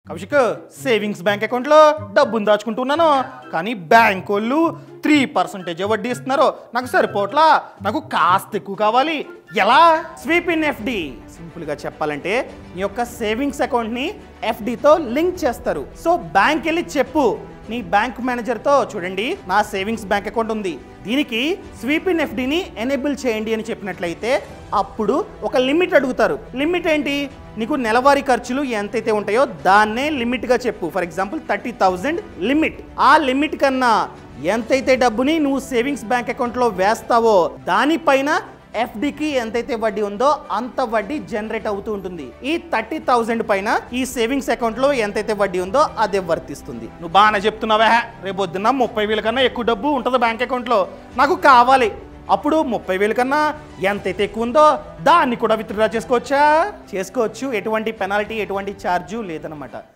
Kaushik savings bank అకౌంట్లో డబ్బును దాచుకుంటున్నాను కానీ బ్యాంక్ వాళ్ళు త్రీ పర్సెంటేజ్ వడ్డీ ఇస్తున్నారు నాకు సరిపోట్లా నాకు కాస్త ఎక్కువ కావాలి ఎలా స్వీప్ ఇన్ ఎఫ్డి సింపుల్గా చెప్పాలంటే నీ యొక్క సేవింగ్స్ అకౌంట్ని ఎఫ్డితో లింక్ చేస్తారు సో బ్యాంక్ వెళ్ళి చెప్పు నీ బ్యాంక్ మేనేజర్తో చూడండి నా సేవింగ్స్ బ్యాంక్ అకౌంట్ ఉంది దీనికి స్వీప్ ఇన్ ఎఫ్డిని ఎనేబుల్ చేయండి అని చెప్పినట్లయితే అప్పుడు ఒక లిమిట్ అడుగుతారు లిమిట్ ఏంటి నీకు నెలవారీ ఖర్చులు ఎంతైతే ఉంటాయో దాన్నే లిమిట్గా చెప్పు for example thirty thousand limit ఆ లిమిట్ కన్నా ఎంతైతే డబ్బుని నువ్వు సేవింగ్స్ బ్యాంక్ అకౌంట్లో వేస్తావో దానిపైన ఎఫ్డికి ఎంతైతే వడ్డీ ఉందో అంత వడ్డీ జనరేట్ అవుతూ ఉంటుంది ఈ థర్టీ థౌజండ్ పైన ఈ సేవింగ్స్ అకౌంట్ లో ఎంతైతే వడ్డీ ఉందో అదే వర్తిస్తుంది నువ్వు బాగానే చెప్తున్నావా రేపు పొద్దున్న ముప్పై వేల కన్నా ఎక్కువ డబ్బు ఉంటుంది బ్యాంక్ అకౌంట్ లో నాకు కావాలి అప్పుడు ముప్పై వేల కన్నా ఎంతైతే ఎక్కువ ఉందో దాన్ని కూడా విత్డ్రా చేసుకోవచ్చా చేసుకోవచ్చు ఎటువంటి పెనాల్టీ ఎటువంటి ఛార్జు లేదనమాట